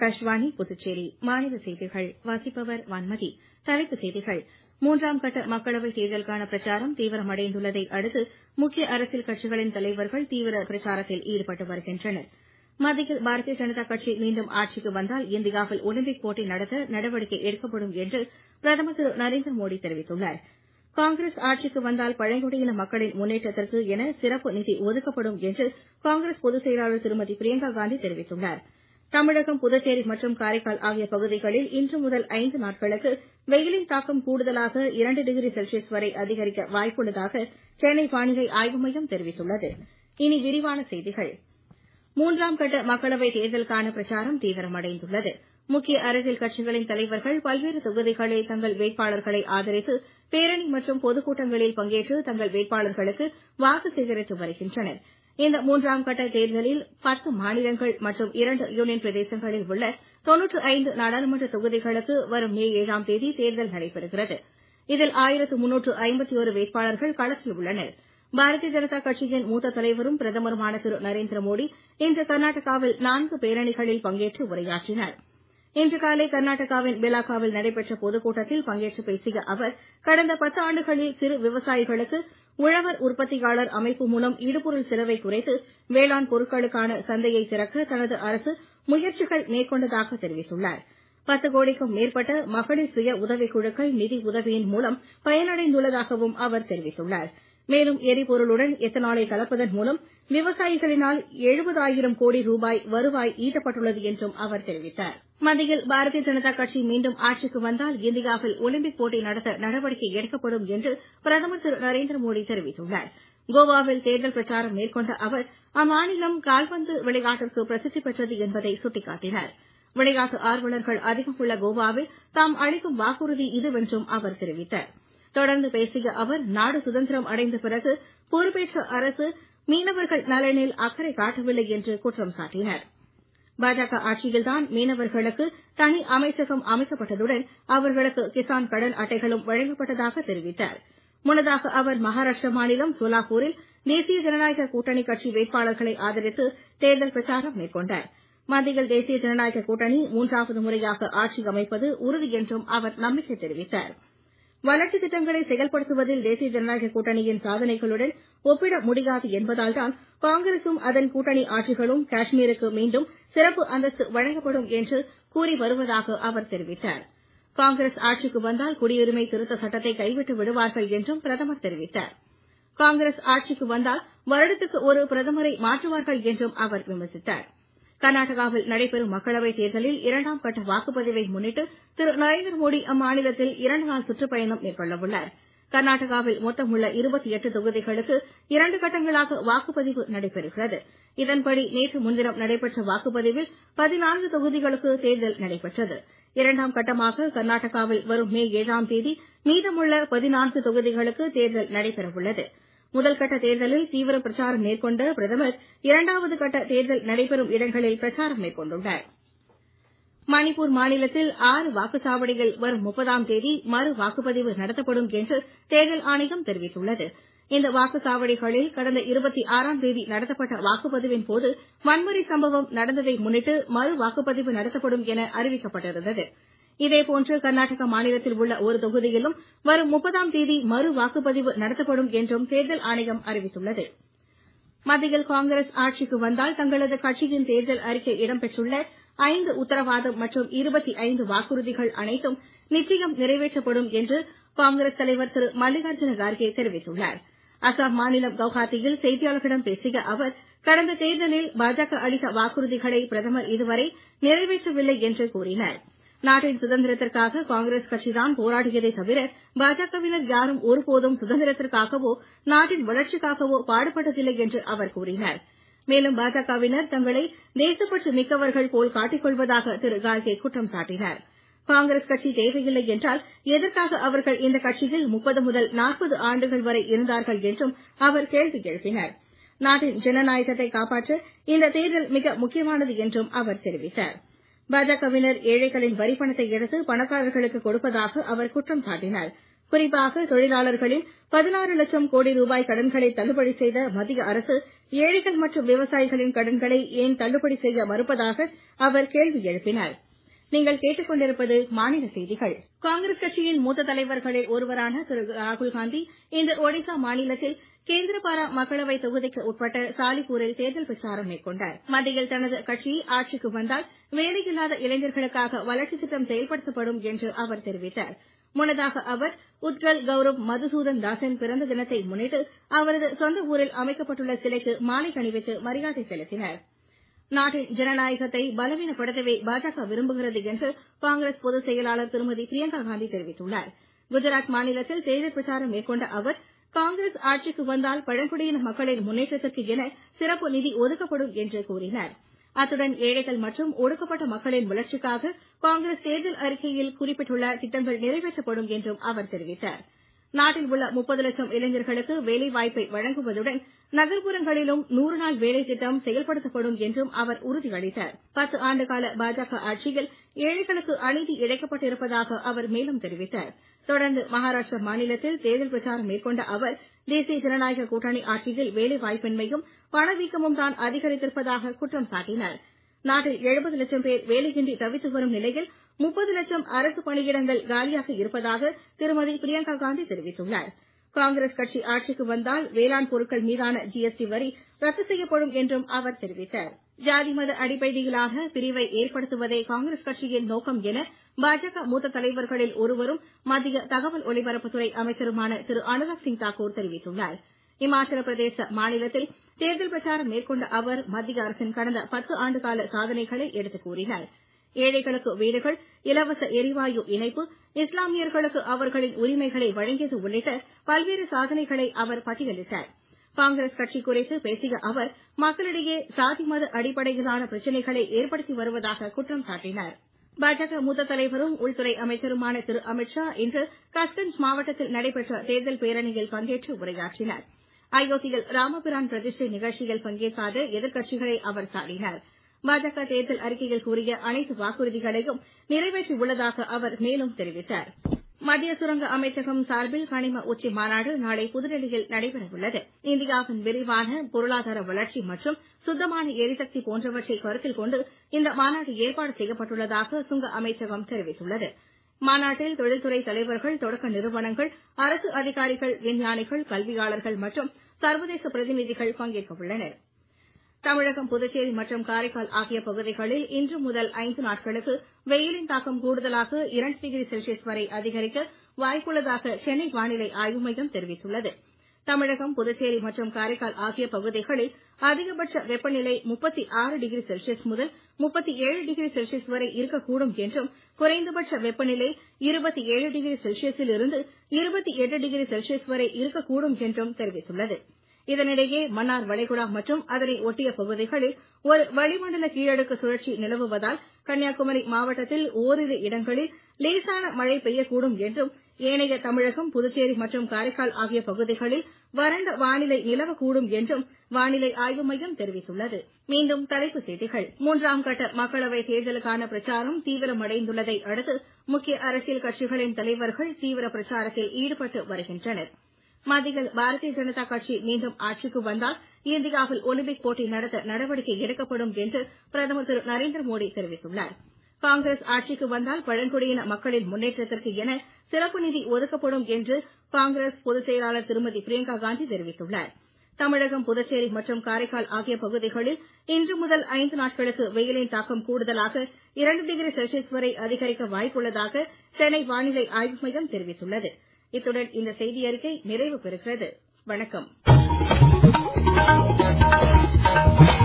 ஆகாஷ்வாணி புதுச்சேரி மாநில செய்திகள் வாசிப்பவர் வான்மதி தலைப்புச் செய்திகள் மூன்றாம் கட்ட மக்களவைத் தேர்தலுக்கான பிரச்சாரம் தீவிரமடைந்துள்ளதை அடுத்து முக்கிய அரசியல் கட்சிகளின் தலைவர்கள் தீவிர பிரச்சாரத்தில் ஈடுபட்டு வருகின்றனர் மத்தியில் பாரதிய ஜனதா கட்சி மீண்டும் ஆட்சிக்கு வந்தால் இந்தியாவில் ஒலிம்பிக் போட்டி நடத்த நடவடிக்கை எடுக்கப்படும் என்று பிரதமர் திரு நரேந்திர மோடி தெரிவித்துள்ளார் காங்கிரஸ் ஆட்சிக்கு வந்தால் பழங்குடியின மக்களின் முன்னேற்றத்திற்கு என சிறப்பு நிதி ஒதுக்கப்படும் என்று காங்கிரஸ் பொதுச் செயலாளர் திருமதி பிரியங்கா காந்தி தெரிவித்துள்ளார் தமிழகம் புதுச்சேரி மற்றும் காரைக்கால் ஆகிய பகுதிகளில் இன்று முதல் ஐந்து நாட்களுக்கு வெயிலின் தாக்கம் கூடுதலாக இரண்டு டிகிரி செல்சியஸ் வரை அதிகரிக்க வாய்ப்புள்ளதாக சென்னை வானிலை ஆய்வு மையம் தெரிவித்துள்ளது இனி விரிவான செய்திகள் மூன்றாம் கட்ட மக்களவைத் தேர்தலுக்கான பிரச்சாரம் தீவிரமடைந்துள்ளது முக்கிய அரசியல் கட்சிகளின் தலைவர்கள் பல்வேறு தொகுதிகளில் தங்கள் வேட்பாளர்களை ஆதரித்து பேரணி மற்றும் பொதுக்கூட்டங்களில் பங்கேற்று தங்கள் வேட்பாளர்களுக்கு வாக்கு சேகரித்து வருகின்றனர் இந்த மூன்றாம் கட்ட தேர்தலில் பத்து மாநிலங்கள் மற்றும் இரண்டு யூனியன் பிரதேசங்களில் உள்ள தொன்னூற்று ஐந்து நாடாளுமன்ற தொகுதிகளுக்கு வரும் மே ஏழாம் தேதி தேர்தல் நடைபெறுகிறது இதில் ஆயிரத்து முன்னூற்று ஐம்பத்தி ஒரு வேட்பாளர்கள் களத்தில் உள்ளனர் பாரதிய ஜனதா கட்சியின் மூத்த தலைவரும் பிரதமருமான திரு நரேந்திர மோடி இன்று கர்நாடகாவில் நான்கு பேரணிகளில் பங்கேற்று உரையாற்றினார் இன்று காலை கர்நாடகாவின் பெலாகாவில் நடைபெற்ற பொதுக்கூட்டத்தில் பங்கேற்று பேசிய அவர் கடந்த பத்து ஆண்டுகளில் சிறு விவசாயிகளுக்கு உழவர் உற்பத்தியாளர் அமைப்பு மூலம் இடுபொருள் செலவை குறைத்து வேளாண் பொருட்களுக்கான சந்தையை திறக்க தனது அரசு முயற்சிகள் மேற்கொண்டதாக தெரிவித்துள்ளார் பத்து கோடிக்கும் மேற்பட்ட மகளிர் சுய உதவிக் குழுக்கள் நிதி உதவியின் மூலம் பயனடைந்துள்ளதாகவும் அவர் தெரிவித்துள்ளார் மேலும் எரிபொருளுடன் எத்தனாலை கலப்பதன் மூலம் விவசாயிகளினால் எழுபதாயிரம் கோடி ரூபாய் வருவாய் ஈட்டப்பட்டுள்ளது என்றும் அவர் தெரிவித்தார் மத்தியில் பாரதிய ஜனதா கட்சி மீண்டும் ஆட்சிக்கு வந்தால் இந்தியாவில் ஒலிம்பிக் போட்டி நடத்த நடவடிக்கை எடுக்கப்படும் என்று பிரதமர் திரு நரேந்திர மோடி தெரிவித்துள்ளார் கோவாவில் தேர்தல் பிரச்சாரம் மேற்கொண்ட அவர் அம்மாநிலம் கால்பந்து விளையாட்டிற்கு பிரசித்தி பெற்றது என்பதை சுட்டிக்காட்டினார் விளையாட்டு ஆர்வலர்கள் அதிகம் உள்ள கோவாவில் தாம் அளிக்கும் வாக்குறுதி இதுவென்றும் அவர் தெரிவித்தார் தொடர்ந்து பேசிய அவர் நாடு சுதந்திரம் அடைந்த பிறகு பொறுப்பேற்ற அரசு மீனவர்கள் நலனில் அக்கறை காட்டவில்லை என்று குற்றம் சாட்டினார் பாஜக ஆட்சியில்தான் மீனவர்களுக்கு தனி அமைச்சகம் அமைக்கப்பட்டதுடன் அவர்களுக்கு கிசான் கடன் அட்டைகளும் வழங்கப்பட்டதாக தெரிவித்தார் முன்னதாக அவர் மகாராஷ்டிர மாநிலம் சோலாப்பூரில் தேசிய ஜனநாயக கூட்டணி கட்சி வேட்பாளர்களை ஆதரித்து தேர்தல் பிரச்சாரம் மேற்கொண்டார் மத்தியில் தேசிய ஜனநாயக கூட்டணி மூன்றாவது முறையாக ஆட்சி அமைப்பது உறுதி என்றும் அவர் நம்பிக்கை தெரிவித்தார் வளர்ச்சித் திட்டங்களை செயல்படுத்துவதில் தேசிய ஜனநாயக கூட்டணியின் சாதனைகளுடன் ஒப்பிட முடியாது என்பதால்தான் காங்கிரசும் அதன் கூட்டணி ஆட்சிகளும் காஷ்மீருக்கு மீண்டும் சிறப்பு அந்தஸ்து வழங்கப்படும் என்று கூறி வருவதாக அவர் தெரிவித்தார் காங்கிரஸ் ஆட்சிக்கு வந்தால் குடியுரிமை திருத்த சட்டத்தை கைவிட்டு விடுவார்கள் என்றும் பிரதமர் தெரிவித்தார் காங்கிரஸ் ஆட்சிக்கு வந்தால் வருடத்துக்கு ஒரு பிரதமரை மாற்றுவார்கள் என்றும் அவர் விமர்சித்தார் கர்நாடகாவில் நடைபெறும் மக்களவைத் தேர்தலில் இரண்டாம் கட்ட வாக்குப்பதிவை முன்னிட்டு திரு நரேந்திர மோடி அம்மாநிலத்தில் இரண்டு நாள் சுற்றுப்பயணம் மேற்கொள்ளவுள்ளார் கர்நாடகாவில் மொத்தம் உள்ள இருபத்தி எட்டு தொகுதிகளுக்கு இரண்டு கட்டங்களாக வாக்குப்பதிவு நடைபெறுகிறது இதன்படி நேற்று முன்தினம் நடைபெற்ற வாக்குப்பதிவில் பதினான்கு தொகுதிகளுக்கு தேர்தல் நடைபெற்றது இரண்டாம் கட்டமாக கர்நாடகாவில் வரும் மே ஏழாம் தேதி மீதமுள்ள பதினான்கு தொகுதிகளுக்கு தேர்தல் நடைபெறவுள்ளது முதல் கட்ட தேர்தலில் தீவிர பிரச்சாரம் மேற்கொண்ட பிரதமர் இரண்டாவது கட்ட தேர்தல் நடைபெறும் இடங்களில் பிரச்சாரம் மேற்கொண்டுள்ளார் மணிப்பூர் மாநிலத்தில் ஆறு வாக்குச்சாவடிகள் வரும் முப்பதாம் தேதி மறு வாக்குப்பதிவு நடத்தப்படும் என்று தேர்தல் ஆணையம் தெரிவித்துள்ளது இந்த வாக்குச்சாவடிகளில் கடந்த இருபத்தி ஆறாம் தேதி நடத்தப்பட்ட வாக்குப்பதிவின் போது வன்முறை சம்பவம் நடந்ததை முன்னிட்டு மறு வாக்குப்பதிவு நடத்தப்படும் என அறிவிக்கப்பட்டிருந்தது இதேபோன்று கர்நாடக மாநிலத்தில் உள்ள ஒரு தொகுதியிலும் வரும் முப்பதாம் தேதி மறு வாக்குப்பதிவு நடத்தப்படும் என்றும் தேர்தல் ஆணையம் அறிவித்துள்ளது மத்தியில் காங்கிரஸ் ஆட்சிக்கு வந்தால் தங்களது கட்சியின் தேர்தல் அறிக்கை இடம்பெற்றுள்ள ஐந்து உத்தரவாதம் மற்றும் இருபத்தி ஐந்து வாக்குறுதிகள் அனைத்தும் நிச்சயம் நிறைவேற்றப்படும் என்று காங்கிரஸ் தலைவர் திரு மல்லிகார்ஜுன கார்கே தெரிவித்துள்ளார் அசாம் மாநிலம் கவுஹாத்தியில் செய்தியாளர்களிடம் பேசிய அவர் கடந்த தேர்தலில் பாஜக அளித்த வாக்குறுதிகளை பிரதமர் இதுவரை நிறைவேற்றவில்லை என்று கூறினார் நாட்டின் சுதந்திரத்திற்காக காங்கிரஸ் கட்சிதான் போராடியதை தவிர பாஜகவினர் யாரும் ஒருபோதும் சுதந்திரத்திற்காகவோ நாட்டின் வளர்ச்சிக்காகவோ பாடுபட்டதில்லை என்று அவர் கூறினார் மேலும் பாஜகவினர் தங்களை தேசப்பற்று மிக்கவர்கள் போல் காட்டிக் கொள்வதாக திரு கார்கே குற்றம் சாட்டினார் காங்கிரஸ் கட்சி தேவையில்லை என்றால் எதற்காக அவர்கள் இந்த கட்சியில் முப்பது முதல் நாற்பது ஆண்டுகள் வரை இருந்தார்கள் என்றும் அவர் கேள்வி எழுப்பினார் நாட்டின் ஜனநாயகத்தை காப்பாற்ற இந்த தேர்தல் மிக முக்கியமானது என்றும் அவர் தெரிவித்தார் பாஜகவினர் ஏழைகளின் வரிப்பணத்தை எடுத்து பணக்காரர்களுக்கு கொடுப்பதாக அவர் குற்றம் சாட்டினார் குறிப்பாக தொழிலாளர்களின் பதினாறு லட்சம் கோடி ரூபாய் கடன்களை தள்ளுபடி செய்த மத்திய அரசு ஏழைகள் மற்றும் விவசாயிகளின் கடன்களை ஏன் தள்ளுபடி செய்ய மறுப்பதாக அவர் கேள்வி எழுப்பினார் நீங்கள் கேட்டுக்கொண்டிருப்பது மாநில செய்திகள் காங்கிரஸ் கட்சியின் மூத்த தலைவர்களில் ஒருவரான திரு ராகுல்காந்தி இன்று ஒடிசா மாநிலத்தில் கேந்திரபாரா மக்களவை தொகுதிக்கு உட்பட்ட சாலிப்பூரில் தேர்தல் பிரச்சாரம் மேற்கொண்டார் மத்தியில் தனது கட்சி ஆட்சிக்கு வந்தால் வேலையில்லாத இளைஞர்களுக்காக வளர்ச்சித் திட்டம் செயல்படுத்தப்படும் என்று அவர் தெரிவித்தார் முன்னதாக அவர் உத்கல் கௌரவ் மதுசூதன் தாசன் பிறந்த தினத்தை முன்னிட்டு அவரது சொந்த ஊரில் அமைக்கப்பட்டுள்ள சிலைக்கு மாலை அணிவித்து மரியாதை செலுத்தினார் நாட்டின் ஜனநாயகத்தை பலவீனப்படுத்தவே பாஜக விரும்புகிறது என்று காங்கிரஸ் பொதுச் செயலாளர் திருமதி பிரியங்கா காந்தி தெரிவித்துள்ளார் குஜராத் மாநிலத்தில் தேர்தல் பிரச்சாரம் மேற்கொண்ட அவர் காங்கிரஸ் ஆட்சிக்கு வந்தால் பழங்குடியின மக்களின் முன்னேற்றத்திற்கு என சிறப்பு நிதி ஒதுக்கப்படும் என்று கூறினார் அத்துடன் ஏழைகள் மற்றும் ஒடுக்கப்பட்ட மக்களின் வளர்ச்சிக்காக காங்கிரஸ் தேர்தல் அறிக்கையில் குறிப்பிட்டுள்ள திட்டங்கள் நிறைவேற்றப்படும் என்றும் அவர் தெரிவித்தார் நாட்டில் உள்ள முப்பது லட்சம் இளைஞர்களுக்கு வேலைவாய்ப்பை வழங்குவதுடன் நகர்ப்புறங்களிலும் நூறு நாள் வேலை திட்டம் செயல்படுத்தப்படும் என்றும் அவர் உறுதியளித்தார் பத்து ஆண்டுகால பாஜக ஆட்சியில் ஏழைகளுக்கு அநீதி இழைக்கப்பட்டிருப்பதாக அவர் மேலும் தெரிவித்தார் தொடர்ந்து மகாராஷ்டிரா மாநிலத்தில் தேர்தல் பிரச்சாரம் மேற்கொண்ட அவர் தேசிய ஜனநாயக கூட்டணி ஆட்சியில் வேலைவாய்ப்பின்மையும் பணவீக்கமும் தான் அதிகரித்திருப்பதாக குற்றம் சாட்டினார் நாட்டில் எழுபது லட்சம் பேர் வேலையின்றி தவித்து வரும் நிலையில் முப்பது லட்சம் அரசு பணியிடங்கள் காலியாக இருப்பதாக திருமதி பிரியங்கா காந்தி தெரிவித்துள்ளார் காங்கிரஸ் கட்சி ஆட்சிக்கு வந்தால் வேளாண் பொருட்கள் மீதான ஜிஎஸ்டி வரி ரத்து செய்யப்படும் என்றும் அவர் தெரிவித்தார் ஜாதி மத அடிப்படையிலான பிரிவை ஏற்படுத்துவதே காங்கிரஸ் கட்சியின் நோக்கம் என பாஜக மூத்த தலைவர்களில் ஒருவரும் மத்திய தகவல் ஒலிபரப்புத்துறை அமைச்சருமான திரு அனுராக் சிங் தாக்கூர் தெரிவித்துள்ளார் இமாச்சல பிரதேச மாநிலத்தில் தேர்தல் பிரச்சாரம் மேற்கொண்ட அவர் மத்திய அரசின் கடந்த பத்து ஆண்டுகால சாதனைகளை எடுத்துக் கூறினார் ஏழைகளுக்கு வீடுகள் இலவச எரிவாயு இணைப்பு இஸ்லாமியர்களுக்கு அவர்களின் உரிமைகளை வழங்கியது உள்ளிட்ட பல்வேறு சாதனைகளை அவர் பட்டியலிட்டார் காங்கிரஸ் கட்சி குறித்து பேசிய அவர் மக்களிடையே சாதி மத அடிப்படையிலான பிரச்சினைகளை ஏற்படுத்தி வருவதாக குற்றம் சாட்டினார் பாஜக மூத்த தலைவரும் உள்துறை அமைச்சருமான திரு அமித் ஷா இன்று கஸ்கஞ்ச் மாவட்டத்தில் நடைபெற்ற தேர்தல் பேரணியில் பங்கேற்று உரையாற்றினார் அயோத்தியில் ராமபிரான் பிரதிஷ்டை நிகழ்ச்சியில் பங்கேற்காத எதிர்க்கட்சிகளை அவர் சாடினார் பாஜக தேர்தல் அறிக்கையில் கூறிய அனைத்து வாக்குறுதிகளையும் நிறைவேற்றியுள்ளதாக அவர் மேலும் தெரிவித்தார் மத்திய சுரங்க அமைச்சகம் சார்பில் கனிம உச்சி மாநாடு நாளை புதுடெல்லியில் நடைபெறவுள்ளது இந்தியாவின் விரிவான பொருளாதார வளர்ச்சி மற்றும் சுத்தமான எரிசக்தி போன்றவற்றை கருத்தில் கொண்டு இந்த மாநாடு ஏற்பாடு செய்யப்பட்டுள்ளதாக சுங்க அமைச்சகம் தெரிவித்துள்ளது மாநாட்டில் தொழில்துறை தலைவர்கள் தொடக்க நிறுவனங்கள் அரசு அதிகாரிகள் விஞ்ஞானிகள் கல்வியாளர்கள் மற்றும் சர்வதேச பிரதிநிதிகள் பங்கேற்க உள்ளனர் தமிழகம் புதுச்சேரி மற்றும் காரைக்கால் ஆகிய பகுதிகளில் இன்று முதல் ஐந்து நாட்களுக்கு வெயிலின் தாக்கம் கூடுதலாக இரண்டு டிகிரி செல்சியஸ் வரை அதிகரிக்க வாய்ப்புள்ளதாக சென்னை வானிலை ஆய்வு மையம் தெரிவித்துள்ளது தமிழகம் புதுச்சேரி மற்றும் காரைக்கால் ஆகிய பகுதிகளில் அதிகபட்ச வெப்பநிலை முப்பத்தி ஆறு டிகிரி செல்சியஸ் முதல் முப்பத்தி ஏழு டிகிரி செல்சியஸ் வரை இருக்கக்கூடும் என்றும் குறைந்தபட்ச வெப்பநிலை இருபத்தி ஏழு டிகிரி செல்சியஸில் இருந்து இருபத்தி எட்டு டிகிரி செல்சியஸ் வரை இருக்கக்கூடும் என்றும் தெரிவித்துள்ளது இதனிடையே மன்னார் வளைகுடா மற்றும் அதனை ஒட்டிய பகுதிகளில் ஒரு வளிமண்டல கீழடுக்கு சுழற்சி நிலவுவதால் கன்னியாகுமரி மாவட்டத்தில் ஓரிரு இடங்களில் லேசான மழை பெய்யக்கூடும் என்றும் ஏனைய தமிழகம் புதுச்சேரி மற்றும் காரைக்கால் ஆகிய பகுதிகளில் வறண்ட வானிலை நிலவக்கூடும் என்றும் வானிலை ஆய்வு மையம் தெரிவித்துள்ளது மீண்டும் தலைப்புச் செய்திகள் மூன்றாம் கட்ட மக்களவைத் தேர்தலுக்கான பிரச்சாரம் தீவிரமடைந்துள்ளதை அடுத்து முக்கிய அரசியல் கட்சிகளின் தலைவர்கள் தீவிர பிரச்சாரத்தில் ஈடுபட்டு வருகின்றனர் மத்தியில் பாரதிய ஜனதா கட்சி மீண்டும் ஆட்சிக்கு வந்தால் இந்தியாவில் ஒலிம்பிக் போட்டி நடத்த நடவடிக்கை எடுக்கப்படும் என்று பிரதமர் திரு நரேந்திர மோடி தெரிவித்துள்ளார் காங்கிரஸ் ஆட்சிக்கு வந்தால் பழங்குடியின மக்களின் முன்னேற்றத்திற்கு என சிறப்பு நிதி ஒதுக்கப்படும் என்று காங்கிரஸ் பொதுச் செயலாளர் திருமதி பிரியங்கா காந்தி தெரிவித்துள்ளார் தமிழகம் புதுச்சேரி மற்றும் காரைக்கால் ஆகிய பகுதிகளில் இன்று முதல் ஐந்து நாட்களுக்கு வெயிலின் தாக்கம் கூடுதலாக இரண்டு டிகிரி செல்சியஸ் வரை அதிகரிக்க வாய்ப்புள்ளதாக சென்னை வானிலை ஆய்வு மையம் தெரிவித்துள்ளது இத்துடன் இந்த செய்தியறிக்கை நிறைவு பெறுகிறது வணக்கம்